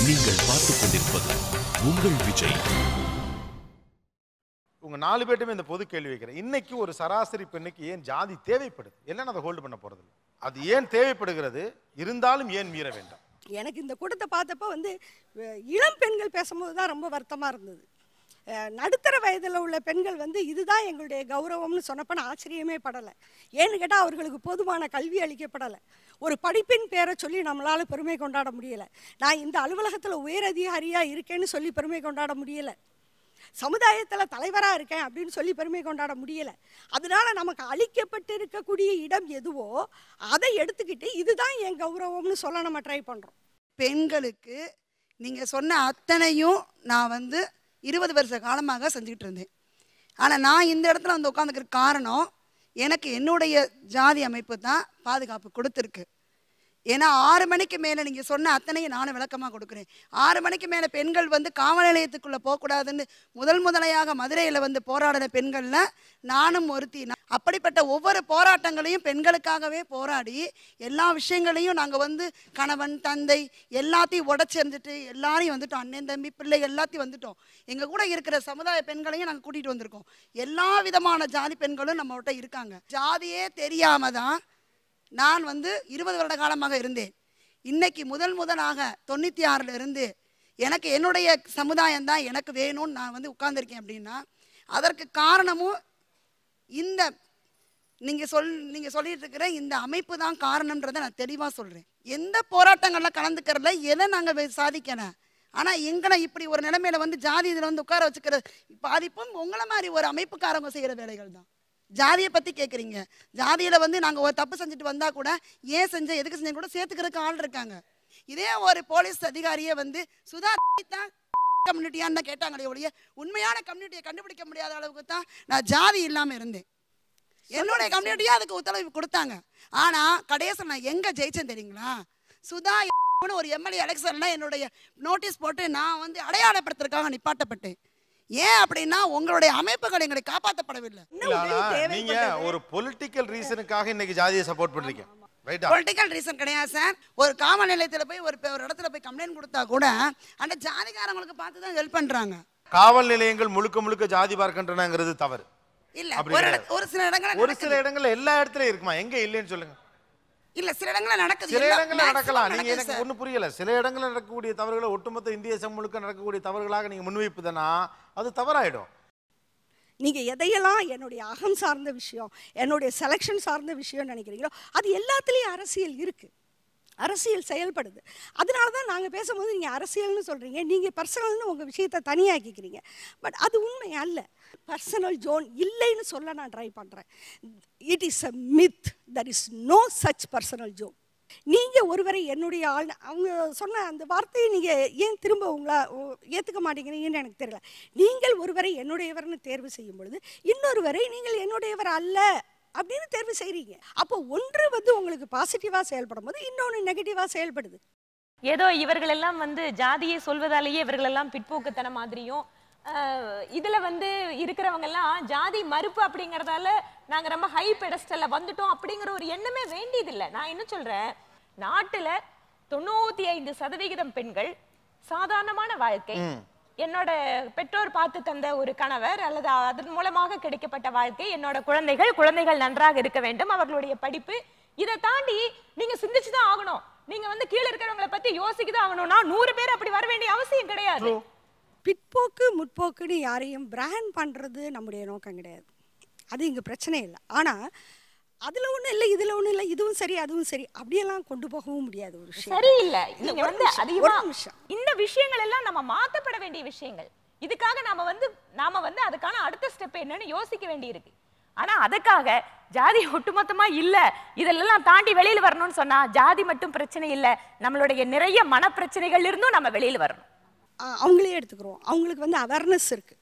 நீங்கள் பார்த்துக் கொண்டிருப்பது உங்கள் விஜய் உங்க நாலு பேர்ட்டுமே இந்த பொது கேள்வி வைக்கிறேன் இன்னைக்கு ஒரு சராசரி பெண்ணுக்கு ஏன் ஜாதி தேவைப்படுது இல்லைன்னா அதை ஹோல்டு பண்ண போறது இல்ல. அது ஏன் தேவைப்படுகிறது இருந்தாலும் ஏன் மீற வேண்டாம் எனக்கு இந்த கூட்டத்தை பார்த்தப்ப வந்து அஹ், இளம் பெண்கள் பேசும்போது தான் ரொம்ப வருத்தமாக இருந்தது அஹ், நடுத்தர வயதில் உள்ள பெண்கள் வந்து இதுதான் எங்களுடைய கௌரவம்னு சொன்னப்ப நான் ஆச்சரியமே படலை ஏன்னு கேட்டால் அவர்களுக்கு போதுமான கல்வி அளிக்கப்படலை ஒரு படிப்பின் பேரை சொல்லி நம்மளால் பெருமை கொண்டாட முடியலை நான் இந்த அலுவலகத்தில் உயர் அதிகாரியாக இருக்கேன்னு சொல்லி பெருமை கொண்டாட முடியலை சமுதாயத்தில் தலைவராக இருக்கேன் அப்படின்னு சொல்லி பெருமை கொண்டாட முடியலை அதனால நமக்கு அளிக்கப்பட்டு இருக்கக்கூடிய இடம் எதுவோ அதை எடுத்துக்கிட்டு இதுதான் என் கௌரவம்னு சொல்ல நம்ம ட்ரை பண்ணுறோம் பெண்களுக்கு நீங்கள் சொன்ன அத்தனையும் நான் வந்து இருபது வருஷ காலமாக செஞ்சுக்கிட்டு இருந்தேன் ஆனால் நான் இந்த இடத்துல வந்து உட்காந்துக்கிற காரணம் எனக்கு என்னுடைய ஜாதி அமைப்பு தான் பாதுகாப்பு கொடுத்துருக்கு ஏன்னா ஆறு மணிக்கு மேலே நீங்கள் சொன்ன அத்தனையும் நானும் விளக்கமாக கொடுக்குறேன் ஆறு மணிக்கு மேலே பெண்கள் வந்து காவல் நிலையத்துக்குள்ளே போகக்கூடாதுன்னு முதல் முதலையாக மதுரையில் வந்து போராடின பெண்களில் நானும் ஒருத்தி நான் அப்படிப்பட்ட ஒவ்வொரு போராட்டங்களையும் பெண்களுக்காகவே போராடி எல்லா விஷயங்களையும் நாங்கள் வந்து கணவன் தந்தை எல்லாத்தையும் உடச்செறிஞ்சிட்டு எல்லாரையும் வந்துட்டோம் அண்ணன் தம்பி பிள்ளை எல்லாத்தையும் வந்துட்டோம் எங்கள் கூட இருக்கிற சமுதாய பெண்களையும் நாங்கள் கூட்டிகிட்டு வந்திருக்கோம் எல்லா விதமான ஜாதி பெண்களும் நம்மகிட்ட இருக்காங்க ஜாதியே தெரியாம தான் நான் வந்து இருபது வருட காலமாக இருந்தேன் இன்னைக்கு முதல் முதலாக தொண்ணூற்றி ஆறில் இருந்து எனக்கு என்னுடைய சமுதாயம் தான் எனக்கு வேணும்னு நான் வந்து உட்கார்ந்திருக்கேன் அப்படின்னா அதற்கு காரணமும் இந்த நீங்கள் சொல் நீங்கள் சொல்லிட்டு இருக்கிற இந்த அமைப்பு தான் காரணம்ன்றதை நான் தெளிவாக சொல்கிறேன் எந்த போராட்டங்களில் கலந்துக்கிறதுல எதை நாங்கள் சாதிக்கணும் ஆனால் எங்களை இப்படி ஒரு நிலைமையில வந்து ஜாதி இதில் வந்து உட்கார வச்சுக்கிற பாதிப்பும் உங்களை மாதிரி ஒரு அமைப்புக்காரங்க செய்கிற வேலைகள் தான் ஜாதியை பற்றி கேட்குறீங்க ஜாதியில் வந்து நாங்கள் ஒரு தப்பு செஞ்சுட்டு வந்தால் கூட ஏன் செஞ்ச எதுக்கு செஞ்ச கூட சேர்த்துக்கிறதுக்கு ஆள் இருக்காங்க இதே ஒரு போலீஸ் அதிகாரியே வந்து சுதா தான் கம்யூனிட்டியான்னு கேட்டாங்களே ஒழிய உண்மையான கம்யூனிட்டியை கண்டுபிடிக்க முடியாத அளவுக்கு தான் நான் ஜாதி இல்லாமல் இருந்தேன் என்னுடைய கம்யூனிட்டியும் அதுக்கு ஒத்துழைப்பு கொடுத்தாங்க ஆனால் கடைசியில் நான் எங்கே ஜெயிச்சேன் தெரியுங்களா சுதா ன்னு ஒரு எம்எல்ஏ எலெக்ஷன்ல என்னுடைய நோட்டீஸ் போட்டு நான் வந்து அடையாளப்படுத்துறதுக்காக நிப்பாட்டப்பட்டேன் ஏன் அப்படின்னா உங்களுடைய அமைப்புகள் எங்களை காப்பாற்றப்படவில்லை இல்ல, ஆனா நீங்க ஒரு பொலிட்டிக்கல் ரீசனுக்காக இன்னைக்கு ஜாதியை சப்போர்ட் பண்றீங்க ரைட்டா பொலிட்டிக்கல் ரீசன் கிடையாது சார் ஒரு காவல் நிலையத்தில் போய் ஒரு ஒரு இடத்துல போய் கம்ப்ளைண்ட் கொடுத்தா கூட அந்த ஜாதிகாரங்களுக்கு பார்த்து தான் ஹெல்ப் பண்ணுறாங்க காவல் நிலையங்கள் முழுக்க முழுக்க ஜாதி பார்க்கின்றனங்கிறது தவறு இல்ல அப்படி ஒரு கிடையாது. இட- ஒரு சில இடங்கள் ஒரு சில இடங்கள்ல எல்லா இடத்துலயும் இருக்குமா எங்க இல்லைன்னு சொல்லுங்க இல்ல சில இடங்கள்ல நடக்குது சில எல்லா- இடங்கள்ல maximum நடக்கலாம் நீங்க நடக்குது எனக்கு சார். ஒண்ணு புரியல சில இடங்கள்ல நடக்கக்கூடிய தவறுகளை ஒட்டுமொத்த இந்திய சமூகம் முழுக்க நடக்கக்கூடிய தவறுகளாக நீங்க முன்வைப்புதுன்னா அது தவறாயிடும் நீங்கள் எதையெல்லாம் என்னுடைய அகம் சார்ந்த விஷயம் என்னுடைய செலெக்ஷன் சார்ந்த விஷயம்னு நினைக்கிறீங்களோ அது எல்லாத்துலேயும் அரசியல் இருக்குது அரசியல் செயல்படுது அதனால தான் நாங்கள் பேசும்போது நீங்கள் அரசியல்னு சொல்கிறீங்க நீங்கள் பர்சனல்னு உங்கள் விஷயத்தை தனியாக்கிக்கிறீங்க பட் அது உண்மை அல்ல பர்சனல் ஜோன் இல்லைன்னு சொல்ல நான் ட்ரை பண்ணுறேன் it is a myth that is no such personal zone நீங்கள் ஒருவரை என்னுடைய ஆள் அவங்க சொன்ன அந்த வார்த்தையை நீங்கள் ஏன் திரும்ப உங்களா ஏற்றுக்க மாட்டேங்கிறீங்கன்னு எனக்கு தெரியல நீங்கள் ஒருவரை என்னுடையவர்னு தேர்வு செய்யும் பொழுது இன்னொருவரை நீங்கள் என்னுடையவர் அல்ல அப்படின்னு தேர்வு செய்கிறீங்க அப்போ ஒன்று வந்து உங்களுக்கு பாசிட்டிவாக செயல்படும் போது இன்னொன்று நெகட்டிவாக செயல்படுது ஏதோ இவர்கள் எல்லாம் வந்து ஜாதியை சொல்வதாலேயே இவர்கள் எல்லாம் பிற்போக்குத்தனம் மாதிரியும் ஆஹ், இதுல வந்து இருக்கிறவங்க எல்லாம் ஜாதி மறுப்பு அப்படிங்கறதால நாங்க ரொம்ப ஹை பெடஸ்டல்ல வந்துட்டோம் அப்படிங்கிற ஒரு எண்ணமே வேண்டியதில்லை நான் என்ன சொல்றேன் நாட்டுல தொண்ணூத்தி ஐந்து சதவிகிதம் பெண்கள் சாதாரணமான வாழ்க்கை என்னோட பெற்றோர் பார்த்து தந்த ஒரு கணவர் அல்லது அதன் மூலமாக கிடைக்கப்பட்ட வாழ்க்கை என்னோட குழந்தைகள் குழந்தைகள் நன்றாக இருக்க வேண்டும் அவர்களுடைய படிப்பு இதை தாண்டி நீங்க சிந்திச்சு தான் ஆகணும் நீங்க வந்து கீழே இருக்கிறவங்கள பத்தி யோசிக்க தான் ஆகணும்னா நூறு பேர் அப்படி வர வேண்டிய அவசியம் கிடையாது பிற்போக்கு முற்போக்குன்னு யாரையும் பிராண்ட் பண்ணுறது நம்முடைய நோக்கம் கிடையாது அது இங்கே பிரச்சனை இல்லை ஆனால் அதில் ஒன்றும் இல்லை இதில் ஒன்றும் இல்லை இதுவும் சரி அதுவும் சரி அப்படியெல்லாம் கொண்டு போகவும் முடியாது ஒரு விஷயம் சரியில்லை இல்ல, நீங்க ஒரு வந்து நிமிஷம், அதிகமா ஒரு நிமிஷம். இந்த விஷயங்கள் எல்லாம் நம்ம மாத்தப்பட வேண்டிய விஷயங்கள் இதுக்காக நாம வந்து நாம வந்து அதுக்கான அடுத்த ஸ்டெப் என்னன்னு யோசிக்க வேண்டியிருக்கு ஆனா அதுக்காக ஜாதி ஒட்டுமொத்தமா இல்ல இதெல்லாம் தாண்டி வெளியில வரணும்னு சொன்னா ஜாதி மட்டும் பிரச்சனை இல்ல நம்மளுடைய நிறைய மனப்பிரச்சனைகள் இருந்தும் நம்ம வெளியில வரணும் ஆ, அவங்களே எடுத்துக்கிறோம் அவங்களுக்கு வந்து அவேர்னஸ் இருக்குது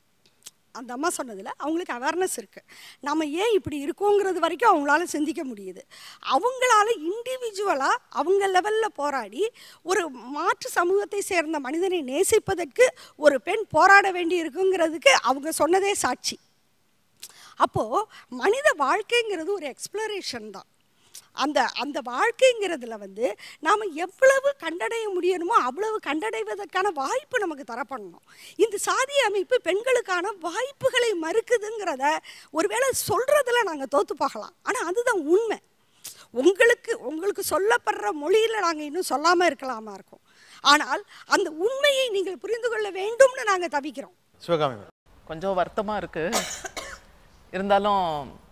அந்த அம்மா சொன்னதில் அவங்களுக்கு அவேர்னஸ் இருக்குது நம்ம ஏன் இப்படி இருக்கோங்கிறது வரைக்கும் அவங்களால சிந்திக்க முடியுது அவங்களால இண்டிவிஜுவலாக அவங்க லெவலில் போராடி ஒரு மாற்று சமூகத்தை சேர்ந்த மனிதனை நேசிப்பதற்கு ஒரு பெண் போராட வேண்டி இருக்குங்கிறதுக்கு அவங்க சொன்னதே சாட்சி அப்போது மனித வாழ்க்கைங்கிறது ஒரு எக்ஸ்ப்ளரேஷன் தான் அந்த அந்த வாழ்க்கைங்கிறதுல வந்து நாம் எவ்வளவு கண்டடைய முடியணுமோ அவ்வளவு கண்டடைவதற்கான வாய்ப்பு நமக்கு தரப்படணும் இந்த சாதிய அமைப்பு பெண்களுக்கான வாய்ப்புகளை மறுக்குதுங்கிறத ஒருவேளை சொல்கிறதுல நாங்கள் தோத்து போகலாம் ஆனால் அதுதான் உண்மை உங்களுக்கு உங்களுக்கு சொல்லப்படுற மொழியில் நாங்கள் இன்னும் சொல்லாமல் இருக்கலாமா இருக்கும் ஆனால் அந்த உண்மையை நீங்கள் புரிந்து கொள்ள வேண்டும்னு நாங்கள் தவிக்கிறோம் சிவகாமி மேடம். கொஞ்சம் வருத்தமாக இருக்குது இருந்தாலும்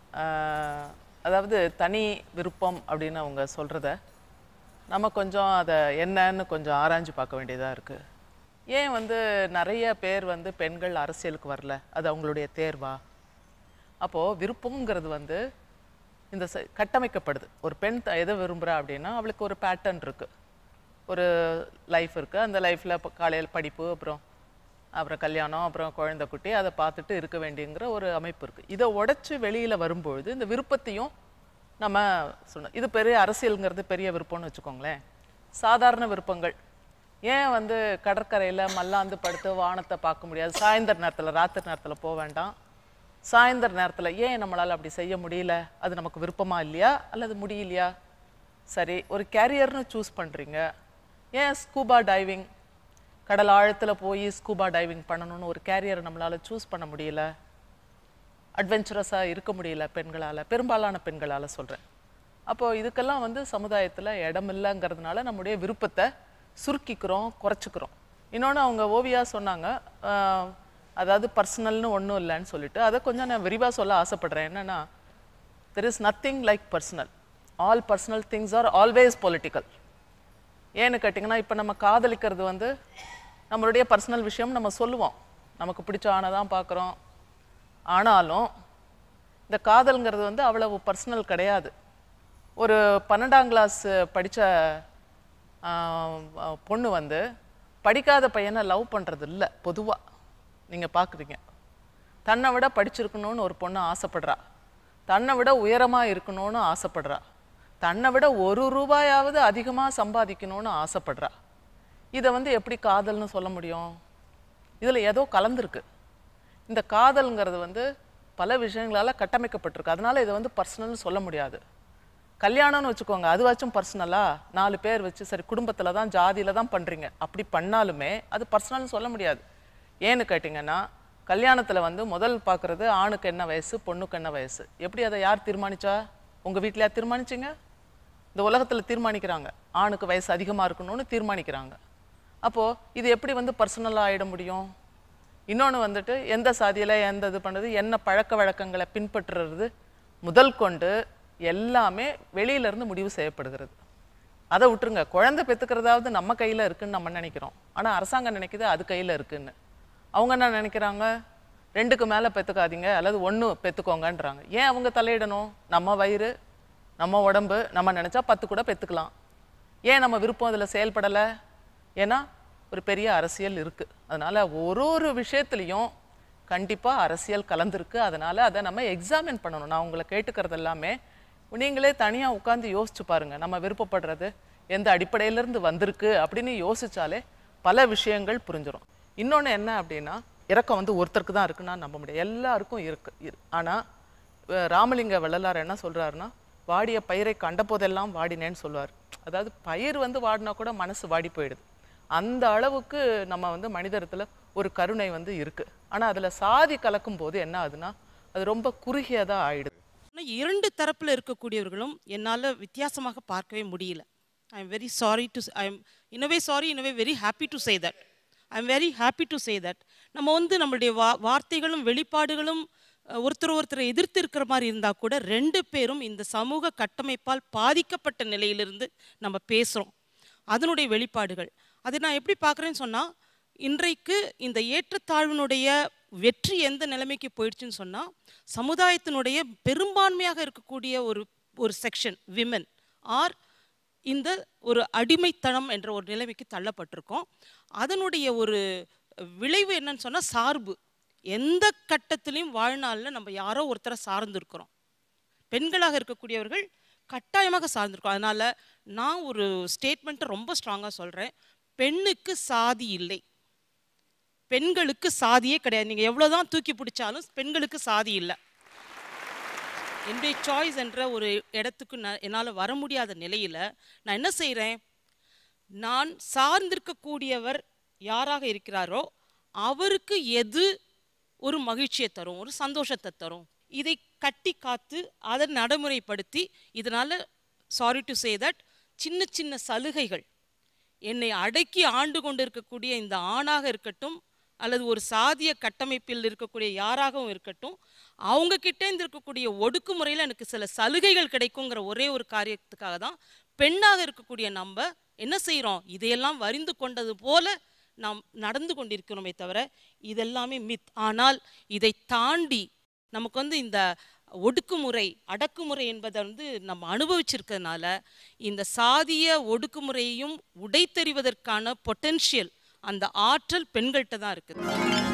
ஆஹ், அதாவது தனி விருப்பம் அப்படின்னு அவங்க சொல்கிறத நம்ம கொஞ்சம் அதை என்னன்னு கொஞ்சம் ஆராய்ஞ்சு பார்க்க வேண்டியதாக இருக்குது ஏன் வந்து நிறைய பேர் வந்து பெண்கள் அரசியலுக்கு வரல அது அவங்களுடைய தேர்வா அப்போது விருப்பம்ங்கிறது வந்து இந்த ச- கட்டமைக்கப்படுது ஒரு பெண் த- எதை விரும்புகிறா அப்படின்னா அவளுக்கு ஒரு பேட்டர்ன் இருக்குது ஒரு லைஃப் இருக்குது அந்த லைஃப்பில் இப்போ காலையில் படிப்பு அப்புறம் அப்புறம் கல்யாணம் அப்புறம் குழந்தை குட்டி அதை பார்த்துட்டு இருக்க வேண்டியங்கிற ஒரு அமைப்பு இருக்குது இதை உடைச்சு வெளியில் வரும்பொழுது இந்த விருப்பத்தையும் நம்ம சொன்னோம் இது பெரிய அரசியலுங்கிறது பெரிய விருப்பம்னு வச்சுக்கோங்களேன் சாதாரண விருப்பங்கள் ஏன் வந்து கடற்கரையில் மல்லாந்து படுத்து வானத்தை பார்க்க முடியாது சாயந்தர நேரத்தில் ராத்திரி நேரத்தில் போக வேண்டாம் சாயந்தர நேரத்தில் ஏன் நம்மளால் அப்படி செய்ய முடியல அது நமக்கு விருப்பமா இல்லையா அல்லது முடியலையா சரி ஒரு கேரியர்னு சூஸ் பண்ணுறீங்க ஏன் ஸ்கூபா டைவிங் கடல் ஆழத்தில் போய் ஸ்கூபா டைவிங் பண்ணணும்னு ஒரு கேரியரை நம்மளால் சூஸ் பண்ண முடியல அட்வென்ச்சரஸாக இருக்க முடியல பெண்களால் பெரும்பாலான பெண்களால் சொல்கிறேன் அப்போது இதுக்கெல்லாம் வந்து சமுதாயத்தில் இடம் இல்லைங்கிறதுனால நம்முடைய விருப்பத்தை சுருக்கிக்கிறோம் குறைச்சிக்கிறோம் இன்னொன்று அவங்க ஓவியா சொன்னாங்க ஆஹ், அதாவது பர்சனல்னு ஒன்றும் இல்லைன்னு சொல்லிட்டு அதை கொஞ்சம் நான் விரிவாக சொல்ல ஆசைப்படுறேன் என்னென்னா there is nothing like personal all personal things are always political ஏன்னு கேட்டிங்கன்னா இப்போ நம்ம காதலிக்கிறது வந்து நம்மளுடைய பர்சனல் விஷயம் நம்ம சொல்லுவோம் நமக்கு பிடிச்ச ஆணை தான் பார்க்குறோம் ஆனாலும் இந்த காதல்ங்கிறது வந்து அவ்வளவு பர்சனல் கிடையாது ஒரு பன்னெண்டாம் கிளாஸ் படித்த பொண்ணு வந்து படிக்காத பையனை லவ் பண்ணுறது இல்லை பொதுவாக நீங்கள் பார்க்குறீங்க தன்னை விட படிச்சிருக்கணும்னு ஒரு பொண்ணு ஆசைப்படுறா தன்னை விட உயரமாக இருக்கணும்னு ஆசைப்படுறா தன்னை விட ஒரு ரூபாயாவது அதிகமாக சம்பாதிக்கணும்னு ஆசைப்படுறா இதை வந்து எப்படி காதல்னு சொல்ல முடியும் இதில் ஏதோ கலந்துருக்கு இந்த காதல்ங்கிறது வந்து பல விஷயங்களால் கட்டமைக்கப்பட்டிருக்கு அதனால இதை வந்து பர்சனல்னு சொல்ல முடியாது கல்யாணம்னு வச்சுக்கோங்க அதுவாச்சும் பர்சனலா நாலு பேர் வச்சு சரி குடும்பத்தில் தான் ஜாதியில் தான் பண்ணுறீங்க அப்படி பண்ணாலுமே அது பர்சனல்னு சொல்ல முடியாது ஏன்னு கேட்டிங்கன்னா கல்யாணத்தில் வந்து முதல் பார்க்குறது ஆணுக்கு என்ன வயசு பொண்ணுக்கு என்ன வயசு எப்படி அதை யார் தீர்மானிச்சா உங்கள் வீட்டில் தீர்மானிச்சிங்க இந்த உலகத்தில் தீர்மானிக்கிறாங்க ஆணுக்கு வயசு அதிகமாக இருக்கணும்னு தீர்மானிக்கிறாங்க அப்போது இது எப்படி வந்து பர்சனலாக ஆகிட முடியும் இன்னொன்று வந்துட்டு எந்த சாதியில் எந்த இது பண்ணுறது என்ன பழக்க வழக்கங்களை பின்பற்றுறது முதல் கொண்டு எல்லாமே வெளியிலேருந்து முடிவு செய்யப்படுகிறது அதை விட்டுருங்க குழந்தை பெற்றுக்கிறதாவது நம்ம கையில் இருக்குன்னு நம்ம நினைக்கிறோம் ஆனால் அரசாங்கம் நினைக்குது அது கையில் இருக்குன்னு அவங்க என்ன நினைக்கிறாங்க ரெண்டுக்கு மேலே பெற்றுக்காதீங்க அல்லது ஒன்று பெற்றுக்கோங்கன்றாங்க ஏன் அவங்க தலையிடணும் நம்ம வயிறு நம்ம உடம்பு நம்ம நினச்சா பத்து கூட பெற்றுக்கலாம் ஏன் நம்ம விருப்பம் அதில் செயல்படலை ஏன்னா ஒரு பெரிய அரசியல் இருக்குது அதனால் ஒரு ஒரு விஷயத்துலையும் கண்டிப்பாக அரசியல் கலந்துருக்கு அதனால் அதை நம்ம எக்ஸாமின் பண்ணணும் நான் உங்களை கேட்டுக்கிறது எல்லாமே நீங்களே தனியாக உட்காந்து யோசிச்சு பாருங்கள் நம்ம விருப்பப்படுறது எந்த அடிப்படையிலேருந்து வந்திருக்கு அப்படின்னு யோசிச்சாலே பல விஷயங்கள் புரிஞ்சிடும் இன்னொன்று என்ன அப்படின்னா இறக்கம் வந்து ஒருத்தருக்கு தான் இருக்குன்னா நம்ப முடியாது எல்லாருக்கும் இருக்கு இரு ஆனால் ராமலிங்க வள்ளலார் என்ன சொல்றாருன்னா வாடிய பயிரை கண்ட போதெல்லாம் வாடினேன்னு சொல்லுவார் அதாவது பயிர் வந்து வாடினா கூட மனசு வாடி போயிடுது அந்த அளவுக்கு நம்ம வந்து மனிதரத்துல ஒரு கருணை வந்து இருக்கு ஆனா அதுல சாதி கலக்கும் போது என்ன ஆகுதுன்னா அது ரொம்ப குறுகியதா ஆயிடுது ஆனா இரண்டு தரப்புல இருக்கக்கூடியவர்களும் என்னால வித்தியாசமாக பார்க்கவே முடியல I am very sorry to I am இன்னவே சாரி இன்னவே very happy to say that I am very happy to say that நம்ம வந்து நம்மளுடைய வா வார்த்தைகளும் வெளிப்பாடுகளும் அஹ், ஒருத்தர் ஒருத்தரை எதிர்த்து இருக்கிற மாதிரி இருந்தால் கூட ரெண்டு பேரும் இந்த சமூக கட்டமைப்பால் பாதிக்கப்பட்ட நிலையிலிருந்து நம்ம பேசுகிறோம் அதனுடைய வெளிப்பாடுகள் அதை நான் எப்படி பார்க்குறேன்னு சொன்னால் இன்றைக்கு இந்த ஏற்றத்தாழ்வினுடைய வெற்றி எந்த நிலைமைக்கு போயிடுச்சுன்னு சொன்னால் சமுதாயத்தினுடைய பெரும்பான்மையாக இருக்கக்கூடிய ஒரு ஒரு செக்ஷன் விமன் ஆர் இந்த ஒரு அடிமைத்தனம் என்ற ஒரு நிலைமைக்கு தள்ளப்பட்டிருக்கோம் அதனுடைய ஒரு விளைவு என்னன்னு சொன்னால் சார்பு எந்த கட்டத்திலையும் வாழ்நாளில் நம்ம யாரோ ஒருத்தரை சார்ந்து இருக்கிறோம் பெண்களாக இருக்கக்கூடியவர்கள் கட்டாயமாக சார்ந்திருக்கோம் அதனால நான் ஒரு ஸ்டேட்மெண்ட்டை ரொம்ப ஸ்ட்ராங்காக சொல்கிறேன் பெண்ணுக்கு சாதி இல்லை பெண்களுக்கு சாதியே கிடையாது நீங்கள் எவ்வளோதான் தூக்கி பிடிச்சாலும் பெண்களுக்கு சாதி இல்லை என்னுடைய சாய்ஸ் என்ற ஒரு இடத்துக்கு நான் என்னால் வர முடியாத நிலையில் நான் என்ன செய்கிறேன் நான் சார்ந்திருக்கக்கூடியவர் யாராக இருக்கிறாரோ அவருக்கு எது ஒரு மகிழ்ச்சியை தரும் ஒரு சந்தோஷத்தை தரும் இதை கட்டி காத்து அதை நடைமுறைப்படுத்தி இதனால் சாரி டு சே தட் சின்ன சின்ன சலுகைகள் என்னை அடக்கி ஆண்டு கொண்டு இருக்கக்கூடிய இந்த ஆணாக இருக்கட்டும் அல்லது ஒரு சாதிய கட்டமைப்பில் இருக்கக்கூடிய யாராகவும் இருக்கட்டும் அவங்க கிட்டேருந்து இருக்கக்கூடிய ஒடுக்குமுறையில் எனக்கு சில சலுகைகள் கிடைக்குங்கிற ஒரே ஒரு காரியத்துக்காக தான் பெண்ணாக இருக்கக்கூடிய நம்ம என்ன செய்கிறோம் இதையெல்லாம் வரிந்து கொண்டது போல நாம் நடந்து கொண்டிருக்கிறோமே தவிர இதெல்லாமே மித் ஆனால் இதை தாண்டி நமக்கு வந்து இந்த ஒடுக்குமுறை அடக்குமுறை என்பதை வந்து நம்ம அனுபவிச்சிருக்கிறதுனால இந்த சாதிய ஒடுக்குமுறையையும் உடைத்தெறிவதற்கான பொட்டென்ஷியல் அந்த ஆற்றல் பெண்கள்கிட்ட தான் இருக்குது